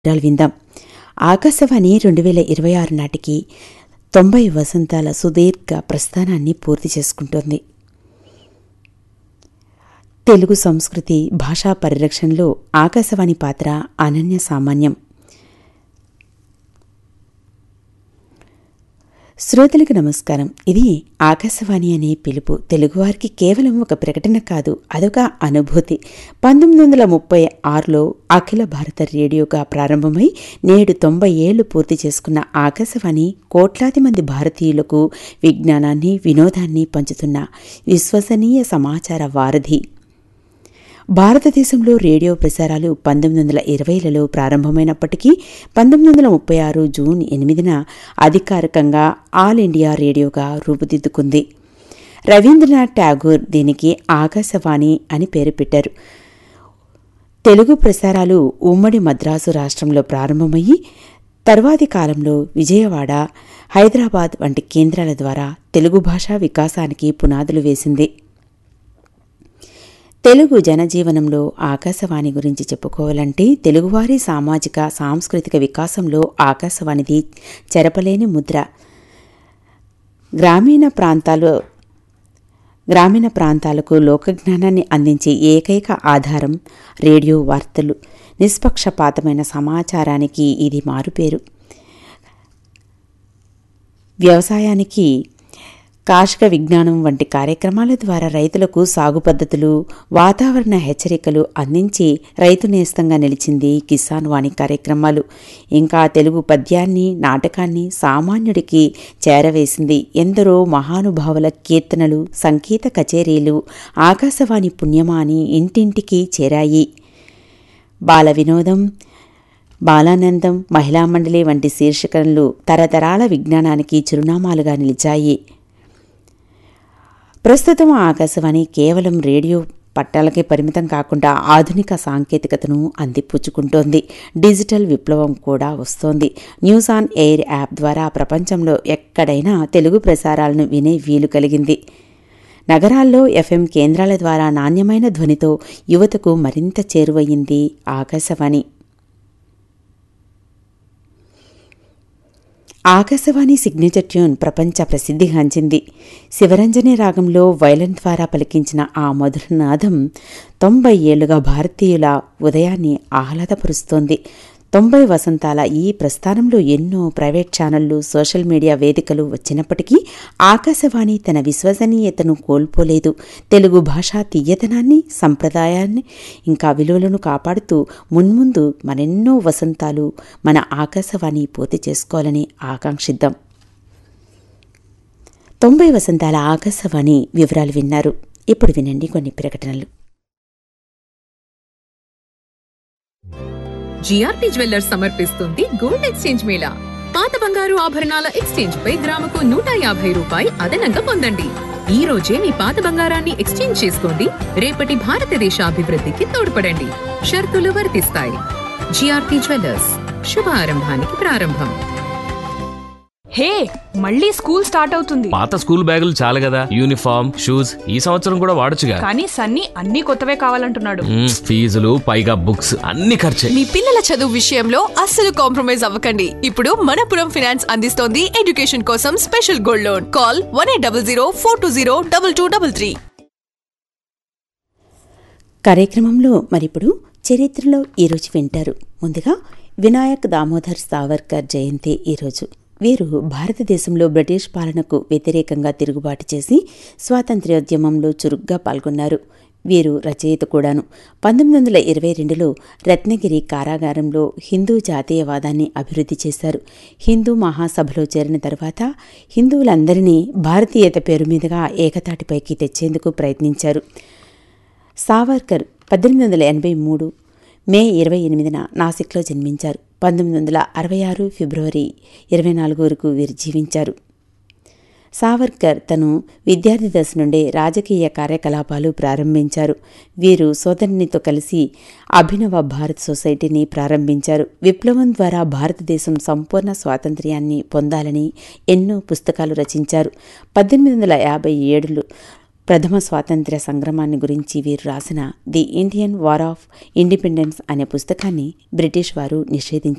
వివరాలు విందాం ఆకాశవాణి రెండు వేల ఇరవై ఆరు నాటికి తొంభై వసంతాల సుదీర్ఘ ప్రస్థానాన్ని పూర్తి చేసుకుంటోంది తెలుగు సంస్కృతి భాషా పరిరక్షణలో ఆకాశవాణి పాత్ర అనన్య సామాన్యం శ్రోతలకు నమస్కారం ఇది ఆకాశవాణి అనే పిలుపు తెలుగువారికి కేవలం ఒక ప్రకటన కాదు అదొక అనుభూతి పంతొమ్మిది వందల ముప్పై ఆరులో అఖిల భారత రేడియోగా ప్రారంభమై నేడు తొంభై ఏళ్లు పూర్తి చేసుకున్న ఆకాశవాణి కోట్లాది మంది భారతీయులకు విజ్ఞానాన్ని వినోదాన్ని పంచుతున్న విశ్వసనీయ సమాచార వారధి భారతదేశంలో రేడియో ప్రసారాలు పంతొమ్మిది వందల ఇరవైలలో ప్రారంభమైనప్పటికీ పంతొమ్మిది వందల ముప్పై ఆరు జూన్ ఎనిమిదిన అధికారికంగా ఆల్ ఇండియా రేడియోగా రూపుదిద్దుకుంది రవీంద్రనాథ్ ఠాగూర్ దీనికి ఆకాశవాణి అని పేరు పెట్టారు తెలుగు ప్రసారాలు ఉమ్మడి మద్రాసు రాష్ట్రంలో ప్రారంభమయ్యి తర్వాతి కాలంలో విజయవాడ హైదరాబాద్ వంటి కేంద్రాల ద్వారా తెలుగు భాషా వికాసానికి పునాదులు వేసింది తెలుగు జనజీవనంలో ఆకాశవాణి గురించి చెప్పుకోవాలంటే తెలుగువారి సామాజిక సాంస్కృతిక వికాసంలో ఆకాశవాణిది చెరపలేని ముద్ర గ్రామీణ ప్రాంతాలు గ్రామీణ ప్రాంతాలకు లోకజ్ఞానాన్ని అందించే ఏకైక ఆధారం రేడియో వార్తలు నిష్పక్షపాతమైన సమాచారానికి ఇది మారుపేరు వ్యవసాయానికి కార్షిక విజ్ఞానం వంటి కార్యక్రమాల ద్వారా రైతులకు సాగు పద్ధతులు వాతావరణ హెచ్చరికలు అందించి రైతు నేస్తంగా నిలిచింది కిసాన్ వాణి కార్యక్రమాలు ఇంకా తెలుగు పద్యాన్ని నాటకాన్ని సామాన్యుడికి చేరవేసింది ఎందరో మహానుభావుల కీర్తనలు సంగీత కచేరీలు ఆకాశవాణి పుణ్యమాని ఇంటింటికి చేరాయి బాల వినోదం బాలానందం మహిళా మండలి వంటి శీర్షికలు తరతరాల విజ్ఞానానికి చిరునామాలుగా నిలిచాయి ప్రస్తుతం ఆకాశవాణి కేవలం రేడియో పట్టాలకే పరిమితం కాకుండా ఆధునిక సాంకేతికతను అందిపుచ్చుకుంటోంది డిజిటల్ విప్లవం కూడా వస్తోంది న్యూస్ ఆన్ ఎయిర్ యాప్ ద్వారా ప్రపంచంలో ఎక్కడైనా తెలుగు ప్రసారాలను వినే వీలు కలిగింది నగరాల్లో ఎఫ్ఎం కేంద్రాల ద్వారా నాణ్యమైన ధ్వనితో యువతకు మరింత చేరువయ్యింది ఆకాశవాణి ఆకాశవాణి సిగ్నేచర్ ట్యూన్ ప్రపంచ ప్రసిద్ధిగాంచింది శివరంజని రాగంలో వైలన్ ద్వారా పలికించిన ఆ మధురనాదం తొంభై ఏళ్లుగా భారతీయుల ఉదయాన్ని ఆహ్లాదపరుస్తోంది తొంభై వసంతాల ఈ ప్రస్థానంలో ఎన్నో ప్రైవేట్ ఛానళ్లు సోషల్ మీడియా వేదికలు వచ్చినప్పటికీ ఆకాశవాణి తన విశ్వసనీయతను కోల్పోలేదు తెలుగు భాషా తీయతనాన్ని సంప్రదాయాన్ని ఇంకా విలువలను కాపాడుతూ మున్ముందు మరెన్నో వసంతాలు మన ఆకాశవాణి పూర్తి చేసుకోవాలని ఆకాంక్షిద్దాం తొంభై వసంతాల ఆకాశవాణి వివరాలు విన్నారు ఇప్పుడు వినండి కొన్ని ప్రకటనలు జిఆర్పి జ్యువెల్లర్స్ సమర్పిస్తుంది గోల్డ్ ఎక్స్చేంజ్ మేళా పాత బంగారు ఆభరణాల ఎక్స్చేంజ్ పై గ్రాముకు నూట యాభై రూపాయి అదనంగా పొందండి ఈ రోజే మీ పాత బంగారాన్ని ఎక్స్చేంజ్ చేసుకోండి రేపటి భారతదేశ అభివృద్ధికి తోడ్పడండి షరతులు వర్తిస్తాయి జిఆర్పి జ్యువెల్లర్స్ శుభారంభానికి ప్రారంభం హే మళ్ళీ స్కూల్ స్టార్ట్ అవుతుంది పాత స్కూల్ బ్యాగులు చాలు కదా యూనిఫామ్ షూస్ ఈ సంవత్సరం కూడా వాడొచ్చుగా కానీ సన్నీ అన్ని కొత్తవే కావాలంటున్నాడు మ్మ్, ఫీజులు పైగా బుక్స్ అన్ని ఖర్చే మీ పిల్లల చదువు విషయంలో అస్సలు కాంప్రమైజ్ అవ్వకండి ఇప్పుడు మనపురం ఫినాన్స్ అందిస్తోంది ఎడ్యుకేషన్ కోసం special gold loan call one eight double zero four two zero double two double three కార్యక్రమంలో మరిప్పుడు చరిత్రలో ఈరోజు వింటారు ముందుగా వినాయక్ దామోదర్ సావర్కర్ జయంతి ఈరోజు వీరు భారతదేశంలో బ్రిటిష్ పాలనకు వ్యతిరేకంగా తిరుగుబాటు చేసి స్వాతంత్ర్యోద్యమంలో చురుగ్గా పాల్గొన్నారు వీరు రచయిత కూడాను పంతొమ్మిది వందల ఇరవై రెండులో రత్నగిరి కారాగారంలో హిందూ జాతీయవాదాన్ని అభివృద్ధి చేశారు హిందూ మహాసభలో చేరిన తర్వాత హిందువులందరినీ భారతీయత పేరు మీదుగా ఏకతాటిపైకి తెచ్చేందుకు ప్రయత్నించారు సావర్కర్ పద్దెనిమిది వందల ఎనభై మూడు మే ఇరవై ఎనిమిదిన నాసిక్లో జన్మించారు పంతొమ్మిది వందల అరవై ఆరు ఫిబ్రవరి ఇరవై నాలుగు వరకు వీరు జీవించారు సావర్కర్ తను విద్యార్థి దశ నుండే రాజకీయ కార్యకలాపాలు ప్రారంభించారు వీరు సోదరునితో కలిసి అభినవ భారత్ సొసైటీని ప్రారంభించారు విప్లవం ద్వారా భారతదేశం సంపూర్ణ స్వాతంత్ర్యాన్ని పొందాలని ఎన్నో పుస్తకాలు రచించారు పద్దెనిమిది వందల యాభై ఏడులో ప్రథమ స్వాతంత్ర్య సంగ్రమాన్ని గురించి వీరు రాసిన the Indian war of independence అనే పుస్తకాన్ని బ్రిటిష్ వారు నిషేధించారు